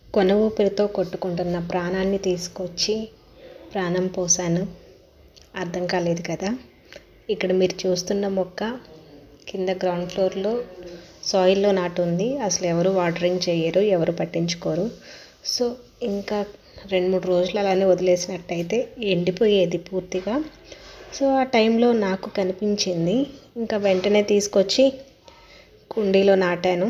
కొన ఊపిరితో కొట్టుకుంటున్న ప్రాణాన్ని తీసుకొచ్చి ప్రాణం పోసాను అర్థం కాలేదు కదా ఇక్కడ మీరు చూస్తున్న మొక్క కింద గ్రౌండ్ ఫ్లోర్లో సాయిల్లో నాటు ఉంది అసలు ఎవరు వాటరింగ్ చేయరు ఎవరు పట్టించుకోరు సో ఇంకా రెండు మూడు రోజులు అలానే వదిలేసినట్టయితే ఎండిపోయేది పూర్తిగా సో ఆ టైంలో నాకు కనిపించింది ఇంకా వెంటనే తీసుకొచ్చి కుండీలో నాటాను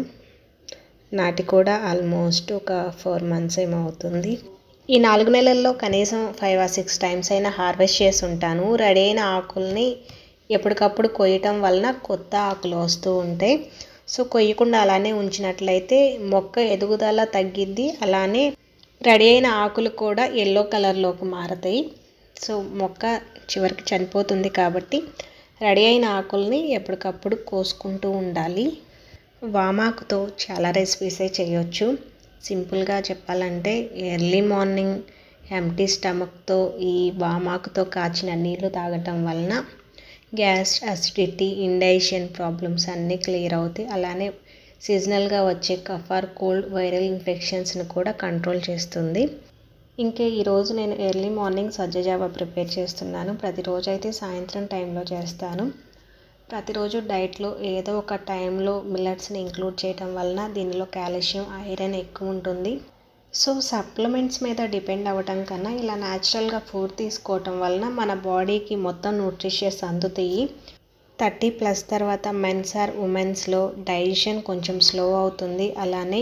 నాటి కూడా ఆల్మోస్ట్ ఒక ఫోర్ మంత్స్ ఏమో అవుతుంది ఈ నాలుగు నెలల్లో కనీసం ఫైవ్ ఆర్ సిక్స్ టైమ్స్ అయినా హార్వెస్ట్ చేసి ఉంటాను రెడీ అయిన ఆకుల్ని ఎప్పటికప్పుడు కొయ్యటం వలన కొత్త ఆకులు వస్తూ ఉంటాయి సో కొయ్యకుండా అలానే ఉంచినట్లయితే మొక్క ఎదుగుదల తగ్గిద్ది అలానే రెడీ అయిన ఆకులు కూడా ఎల్లో కలర్లోకి మారతాయి సో మొక్క చివరికి చనిపోతుంది కాబట్టి రెడీ అయిన ఆకుల్ని ఎప్పటికప్పుడు కోసుకుంటూ ఉండాలి వామాకుతో చాలా రెసిపీసే చేయొచ్చు సింపుల్గా చెప్పాలంటే ఎర్లీ మార్నింగ్ ఎంటీ స్టమక్తో ఈ వామాకుతో కాచిన నీళ్లు తాగటం వలన గ్యాస్ అసిడిటీ ఇండైజెషన్ ప్రాబ్లమ్స్ అన్నీ క్లియర్ అవుతాయి అలానే సీజనల్గా వచ్చే కఫర్ కోల్డ్ వైరల్ ఇన్ఫెక్షన్స్ని కూడా కంట్రోల్ చేస్తుంది ఇంకే ఈరోజు నేను ఎర్లీ మార్నింగ్ సజ్జజావా ప్రిపేర్ చేస్తున్నాను ప్రతిరోజు అయితే సాయంత్రం టైంలో చేస్తాను ప్రతిరోజు డైట్లో ఏదో ఒక టైంలో మిల్లెట్స్ని ఇంక్లూడ్ చేయడం వలన దీనిలో కాల్షియం ఐరన్ ఎక్కువ ఉంటుంది సో సప్లిమెంట్స్ మీద డిపెండ్ అవ్వటం కన్నా ఇలా న్యాచురల్గా ఫుడ్ తీసుకోవటం వలన మన బాడీకి మొత్తం న్యూట్రిషియస్ అందుతాయి థర్టీ ప్లస్ తర్వాత మెన్స్ ఆర్ ఉమెన్స్లో డైజెషన్ కొంచెం స్లో అవుతుంది అలానే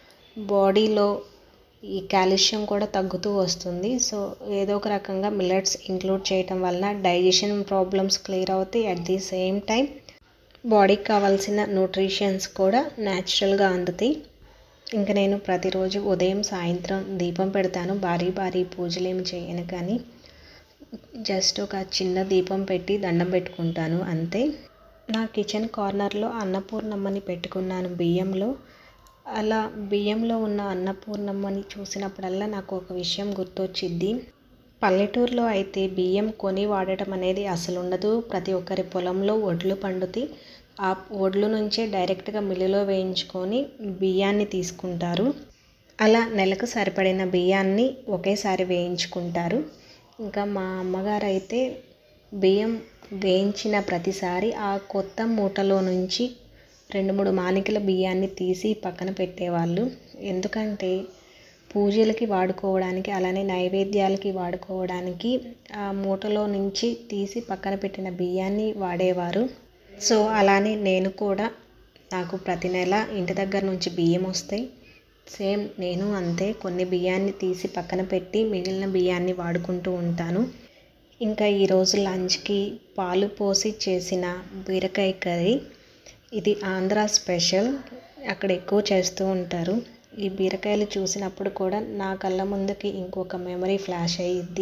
బాడీలో ఈ కాల్షియం కూడా తగ్గుతూ వస్తుంది సో ఏదో ఒక రకంగా మిల్లెట్స్ ఇంక్లూడ్ చేయటం వలన డైజెషన్ ప్రాబ్లమ్స్ క్లియర్ అవుతాయి అట్ ది సేమ్ టైం బాడీకి కావాల్సిన న్యూట్రిషన్స్ కూడా న్యాచురల్గా అందుతాయి ఇంకా నేను ప్రతిరోజు ఉదయం సాయంత్రం దీపం పెడతాను భారీ భారీ పూజలు ఏమి చేయను కానీ జస్ట్ ఒక చిన్న దీపం పెట్టి దండం పెట్టుకుంటాను అంతే నా కిచెన్ కార్నర్లో అన్నపూర్ణమ్మని పెట్టుకున్నాను బియ్యంలో అలా బియ్యంలో ఉన్న అన్నపూర్ణమ్మని చూసినప్పుడల్లా నాకు ఒక విషయం గుర్తొచ్చిద్ది పల్లెటూరులో అయితే బియ్యం కొని వాడటం అనేది అసలు ఉండదు ప్రతి ఒక్కరి పొలంలో ఒడ్లు పండుతాయి ఆ ఒడ్లు నుంచే డైరెక్ట్గా మిల్లులో వేయించుకొని బియ్యాన్ని తీసుకుంటారు అలా నెలకు సరిపడిన బియ్యాన్ని ఒకేసారి వేయించుకుంటారు ఇంకా మా అమ్మగారు అయితే బియ్యం వేయించిన ప్రతిసారి ఆ కొత్త మూటలో నుంచి రెండు మూడు మానికల బియ్యాన్ని తీసి పక్కన పెట్టేవాళ్ళు ఎందుకంటే పూజలకి వాడుకోవడానికి అలానే నైవేద్యాలకి వాడుకోవడానికి ఆ మూటలో నుంచి తీసి పక్కన పెట్టిన బియ్యాన్ని వాడేవారు సో అలానే నేను కూడా నాకు ప్రతి నెల ఇంటి దగ్గర నుంచి బియ్యం వస్తాయి సేమ్ నేను అంతే కొన్ని బియ్యాన్ని తీసి పక్కన పెట్టి మిగిలిన బియ్యాన్ని వాడుకుంటూ ఉంటాను ఇంకా ఈరోజు లంచ్కి పాలు పోసి చేసిన బీరకాయ కర్రీ ఇది ఆంధ్ర స్పెషల్ అక్కడ ఎక్కువ చేస్తూ ఉంటారు ఈ బీరకాయలు చూసినప్పుడు కూడా నా కళ్ళ ముందుకి ఇంకొక మెమరీ ఫ్లాష్ అయ్యిద్ది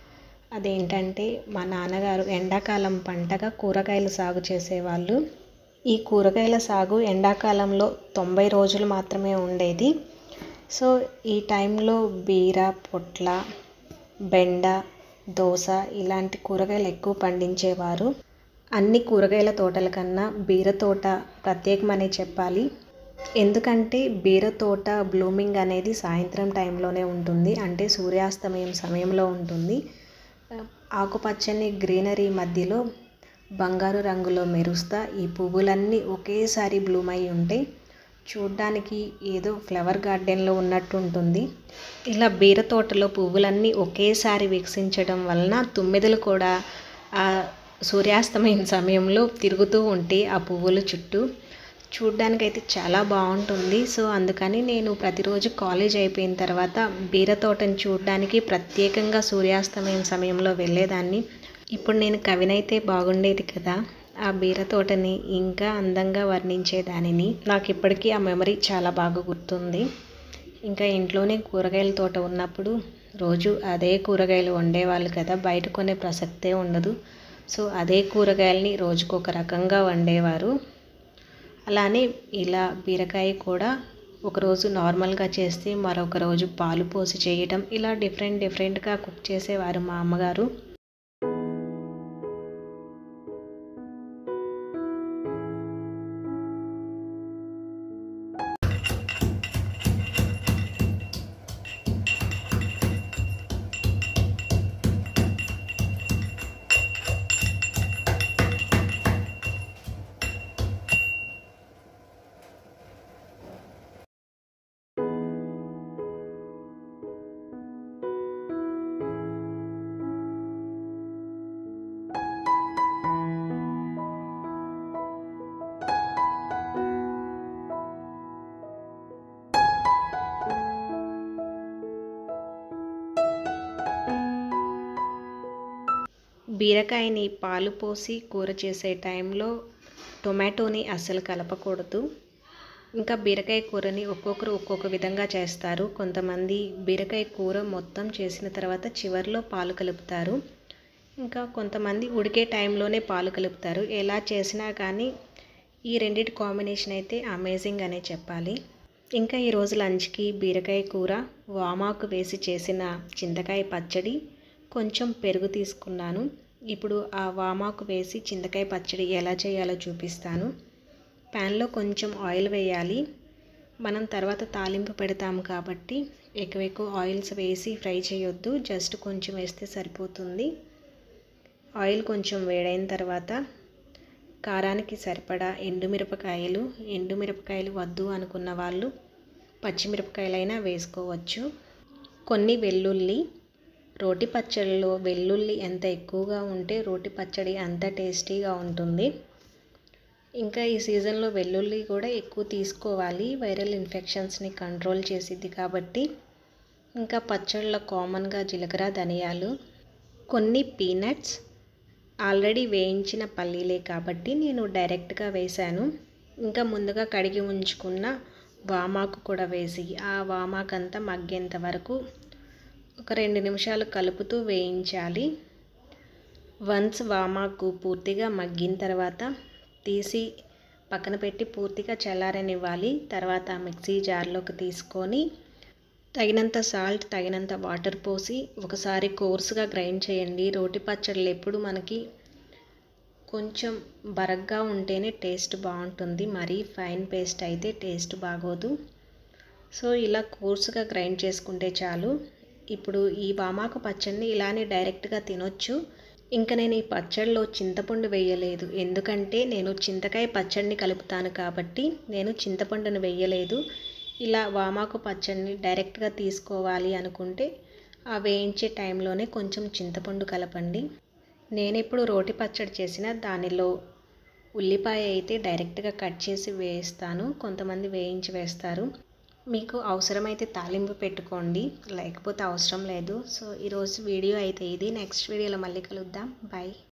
అదేంటంటే మా నాన్నగారు ఎండాకాలం పంటగా కూరగాయలు సాగు చేసేవాళ్ళు ఈ కూరగాయల సాగు ఎండాకాలంలో తొంభై రోజులు మాత్రమే ఉండేది సో ఈ టైంలో బీర పొట్ల బెండ దోస ఇలాంటి కూరగాయలు ఎక్కువ పండించేవారు అన్ని కూరగాయల తోటల కన్నా బీర తోట ప్రత్యేకమనే చెప్పాలి ఎందుకంటే బీర తోట బ్లూమింగ్ అనేది సాయంత్రం టైంలోనే ఉంటుంది అంటే సూర్యాస్తమయం సమయంలో ఉంటుంది ఆకుపచ్చని గ్రీనరీ మధ్యలో బంగారు రంగులో మెరుస్తా ఈ పువ్వులన్నీ ఒకేసారి బ్లూమ్ అయి ఉంటాయి చూడ్డానికి ఏదో ఫ్లవర్ గార్డెన్లో ఉన్నట్టు ఉంటుంది ఇలా బీర తోటలో పువ్వులన్నీ ఒకేసారి వికసించడం వలన తుమ్మెదలు కూడా ఆ సూర్యాస్తమయం సమయంలో తిరుగుతూ ఉంటాయి ఆ పువ్వుల చుట్టూ చూడ్డానికైతే చాలా బాగుంటుంది సో అందుకని నేను ప్రతిరోజు కాలేజ్ అయిపోయిన తర్వాత బీర తోటను చూడడానికి ప్రత్యేకంగా సూర్యాస్తమయం సమయంలో వెళ్ళేదాన్ని ఇప్పుడు నేను కవినైతే బాగుండేది కదా ఆ బీర తోటని ఇంకా అందంగా వర్ణించేదానిని నాకు ఇప్పటికీ ఆ మెమరీ చాలా బాగా గుర్తుంది ఇంకా ఇంట్లోనే కూరగాయల తోట ఉన్నప్పుడు రోజు అదే కూరగాయలు వండేవాళ్ళు కదా బయట కొనే ప్రసక్తే ఉండదు సో అదే కూరగాయలని రోజుకొక రకంగా వండేవారు అలానే ఇలా బీరకాయ కూడా ఒకరోజు నార్మల్గా చేస్తే మరొక రోజు పాలు పోసి చేయటం ఇలా డిఫరెంట్ డిఫరెంట్గా కుక్ చేసేవారు మా అమ్మగారు బీరకాయని పాలు పోసి కూర చేసే టైంలో టొమాటోని అస్సలు కలపకూడదు ఇంకా బీరకాయ కూరని ఒక్కొక్కరు ఒక్కొక్క విధంగా చేస్తారు కొంతమంది బీరకాయ కూర మొత్తం చేసిన తర్వాత చివరిలో పాలు కలుపుతారు ఇంకా కొంతమంది ఉడికే టైంలోనే పాలు కలుపుతారు ఎలా చేసినా కానీ ఈ రెండింటి కాంబినేషన్ అయితే అమేజింగ్ అనే చెప్పాలి ఇంకా ఈరోజు లంచ్కి బీరకాయ కూర వామాకు వేసి చేసిన చింతకాయ పచ్చడి కొంచెం పెరుగు తీసుకున్నాను ఇప్పుడు ఆ వామాకు వేసి చింతకాయ పచ్చడి ఎలా చేయాలో చూపిస్తాను ప్యాన్లో కొంచెం ఆయిల్ వేయాలి మనం తర్వాత తాలింపు పెడతాము కాబట్టి ఎక్కువ ఎక్కువ ఆయిల్స్ వేసి ఫ్రై చేయొద్దు జస్ట్ కొంచెం వేస్తే సరిపోతుంది ఆయిల్ కొంచెం వేడైన తర్వాత కారానికి సరిపడా ఎండుమిరపకాయలు ఎండుమిరపకాయలు వద్దు అనుకున్న వాళ్ళు పచ్చిమిరపకాయలైనా వేసుకోవచ్చు కొన్ని వెల్లుల్లి రోటి పచ్చడిలో వెల్లుల్లి ఎంత ఎక్కువగా ఉంటే రోటి పచ్చడి అంత టేస్టీగా ఉంటుంది ఇంకా ఈ సీజన్లో వెల్లుల్లి కూడా ఎక్కువ తీసుకోవాలి వైరల్ ఇన్ఫెక్షన్స్ని కంట్రోల్ చేసిద్ది కాబట్టి ఇంకా పచ్చళ్ళలో కామన్గా జీలకర్ర ధనియాలు కొన్ని పీనట్స్ ఆల్రెడీ వేయించిన పల్లీలే కాబట్టి నేను డైరెక్ట్గా వేశాను ఇంకా ముందుగా కడిగి ఉంచుకున్న వామాకు కూడా వేసి ఆ వామాకు అంతా మగ్గేంత వరకు ఒక రెండు నిమిషాలు కలుపుతూ వేయించాలి వన్స్ వామాకు పూర్తిగా మగ్గిన తర్వాత తీసి పక్కన పెట్టి పూర్తిగా చల్లారనివ్వాలి తర్వాత మిక్సీ జార్లోకి తీసుకొని తగినంత సాల్ట్ తగినంత వాటర్ పోసి ఒకసారి కోర్సుగా గ్రైండ్ చేయండి రోటి పచ్చళ్ళు ఎప్పుడు మనకి కొంచెం బరగ్గా ఉంటేనే టేస్ట్ బాగుంటుంది మరీ ఫైన్ పేస్ట్ అయితే టేస్ట్ బాగోదు సో ఇలా కోర్సుగా గ్రైండ్ చేసుకుంటే చాలు ఇప్పుడు ఈ వామాకు పచ్చడిని ఇలానే డైరెక్ట్గా తినొచ్చు ఇంకా నేను ఈ పచ్చడిలో చింతపండు వేయలేదు ఎందుకంటే నేను చింతకాయ పచ్చడిని కలుపుతాను కాబట్టి నేను చింతపండును వేయలేదు ఇలా వామాకు పచ్చడిని డైరెక్ట్గా తీసుకోవాలి అనుకుంటే ఆ వేయించే టైంలోనే కొంచెం చింతపండు కలపండి నేను ఇప్పుడు రోటి పచ్చడి చేసిన దానిలో ఉల్లిపాయ అయితే డైరెక్ట్గా కట్ చేసి వేస్తాను కొంతమంది వేయించి వేస్తారు మీకు అవసరమైతే తాలింపు పెట్టుకోండి లేకపోతే అవసరం లేదు సో ఈరోజు వీడియో అయితే ఇది నెక్స్ట్ వీడియోలో మళ్ళీ కలుద్దాం బాయ్